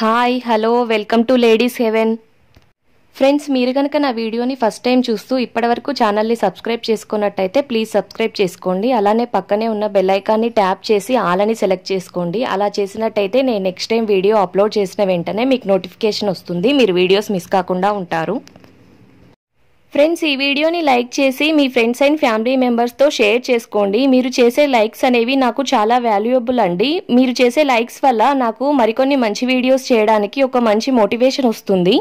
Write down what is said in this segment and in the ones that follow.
hi hello welcome to ladies heaven friends మీరు కనుక నా వీడియోని ఫస్ట్ టైం చూస్తూ ఇప్పటివరకు ఛానల్ని సబ్స్క్రైబ్ చేసుకున్నట్టయితే ప్లీజ్ సబ్స్క్రైబ్ చేసుకోండి అలానే పక్కనే ఉన్న బెల్ ఐకాన్ని ట్యాప్ చేసి ఆలని సెలెక్ట్ చేసుకోండి అలా చేసినట్టయితే నేను నెక్స్ట్ టైం వీడియో అప్లోడ్ చేసిన వెంటనే మీకు నోటిఫికేషన్ వస్తుంది మీరు వీడియోస్ మిస్ కాకుండా ఉంటారు ఫ్రెండ్స్ ఈ వీడియోని లైక్ చేసి మీ ఫ్రెండ్స్ అండ్ ఫ్యామిలీ మెంబర్స్తో షేర్ చేసుకోండి మీరు చేసే లైక్స్ అనేవి నాకు చాలా వాల్యుయబుల్ అండి మీరు చేసే లైక్స్ వల్ల నాకు మరికొన్ని మంచి వీడియోస్ చేయడానికి ఒక మంచి మోటివేషన్ వస్తుంది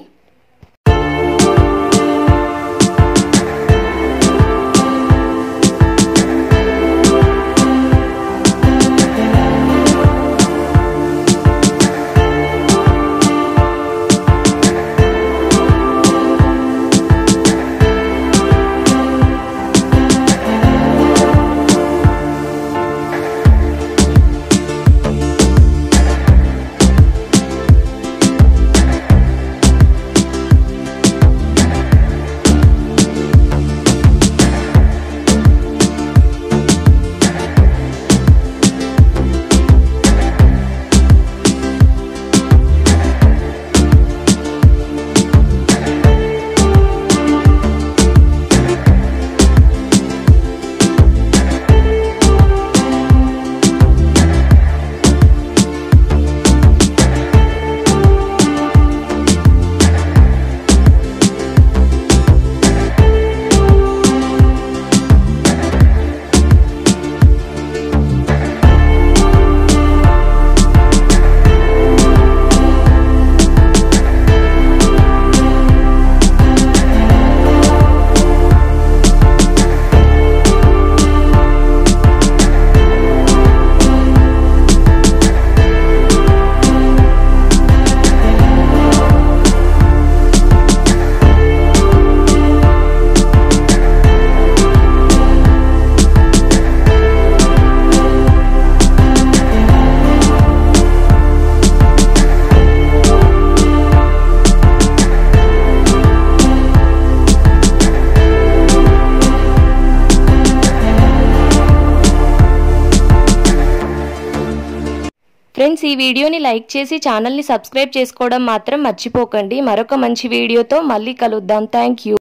ఫ్రెండ్స్ ఈ వీడియోని లైక్ చేసి ఛానల్ని సబ్స్క్రైబ్ చేసుకోవడం మాత్రం మర్చిపోకండి మరొక మంచి వీడియోతో మళ్ళీ కలుద్దాం థ్యాంక్ యూ